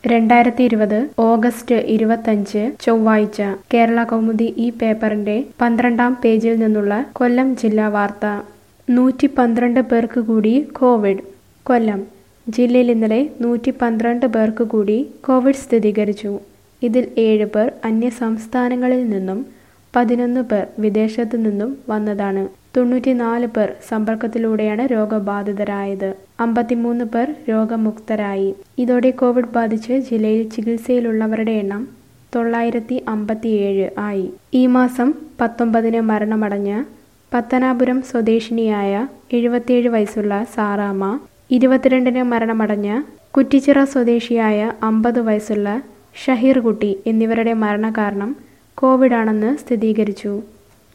രണ്ടായിരത്തി ഇരുപത് ഓഗസ്റ്റ് ഇരുപത്തഞ്ച് ചൊവ്വാഴ്ച കേരള കൗമുദി ഈ പേപ്പറിന്റെ പന്ത്രണ്ടാം പേജിൽ നിന്നുള്ള കൊല്ലം ജില്ലാ വാർത്ത നൂറ്റി പന്ത്രണ്ട് പേർക്ക് കൂടി കോവിഡ് കൊല്ലം ജില്ലയിൽ ഇന്നലെ നൂറ്റി പന്ത്രണ്ട് പേർക്ക് കൂടി കോവിഡ് സ്ഥിരീകരിച്ചു ഇതിൽ ഏഴ് പേർ അന്യ സംസ്ഥാനങ്ങളിൽ നിന്നും പതിനൊന്ന് പേർ വിദേശത്തു നിന്നും വന്നതാണ് തൊണ്ണൂറ്റിനാല് പേർ സമ്പർക്കത്തിലൂടെയാണ് രോഗബാധിതരായത് അമ്പത്തിമൂന്ന് പേർ രോഗമുക്തരായി ഇതോടെ കോവിഡ് ബാധിച്ച് ജില്ലയിൽ ചികിത്സയിലുള്ളവരുടെ എണ്ണം തൊള്ളായിരത്തി അമ്പത്തിയേഴ് ആയി ഈ മാസം പത്തൊമ്പതിന് മരണമടഞ്ഞ പത്തനാപുരം സ്വദേശിനിയായ എഴുപത്തിയേഴ് വയസ്സുള്ള സാറാമ്മ ഇരുപത്തിരണ്ടിന് മരണമടഞ്ഞ കുറ്റിച്ചിറ സ്വദേശിയായ അമ്പത് വയസ്സുള്ള ഷഹീർ കുട്ടി എന്നിവരുടെ മരണകാരണം കോവിഡാണെന്ന് സ്ഥിരീകരിച്ചു